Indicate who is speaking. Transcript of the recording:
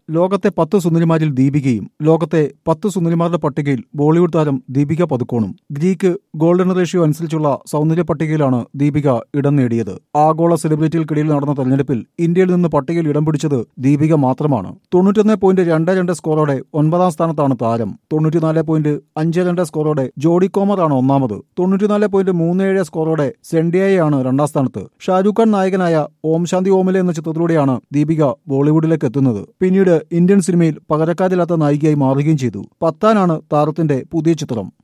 Speaker 1: ലോകത്തെ പത്ത് സുന്ദരിമാരിൽ ദീപികയും ലോകത്തെ പത്ത് സുന്ദരിമാരുടെ പട്ടികയിൽ ബോളിവുഡ് താരം ദീപിക പതുക്കോണും ഗ്രീക്ക് ഗോൾഡൻ റേഷ്യോ അനുസരിച്ചുള്ള സൗന്ദര്യ പട്ടികയിലാണ് ദീപിക ഇടം നേടിയത് ആഗോള സെലിബ്രിറ്റികൾക്കിടയിൽ നടന്ന തെരഞ്ഞെടുപ്പിൽ ഇന്ത്യയിൽ നിന്ന് പട്ടികയിൽ ഇടം പിടിച്ചത് ദീപിക മാത്രമാണ് തൊണ്ണൂറ്റൊന്ന് പോയിന്റ് രണ്ട് രണ്ട് സ്കോറോടെ ഒൻപതാം സ്ഥാനത്താണ് താരം തൊണ്ണൂറ്റിനാല് പോയിന്റ് അഞ്ച് രണ്ട് സ്കോറോടെ ജോഡി കോമർ ആണ് ഒന്നാമത് തൊണ്ണൂറ്റിനാല് പോയിന്റ് മൂന്ന് ഏഴ് സ്കോറോടെ സെൻഡിയയാണ് രണ്ടാം സ്ഥാനത്ത് ഷാരൂഖ് ഖാൻ നായകനായ ഓം ശാന്തി ഓമിലെ എന്ന ചിത്രത്തിലൂടെയാണ് ദീപിക ബോളിവുഡിലേക്ക് എത്തുന്നത് പിന്നീട് ഇന്ത്യൻ സിനിമയിൽ പകരക്കാരില്ലാത്ത നായികയായി മാറുകയും ചെയ്തു പത്താനാണ് താരത്തിന്റെ പുതിയ ചിത്രം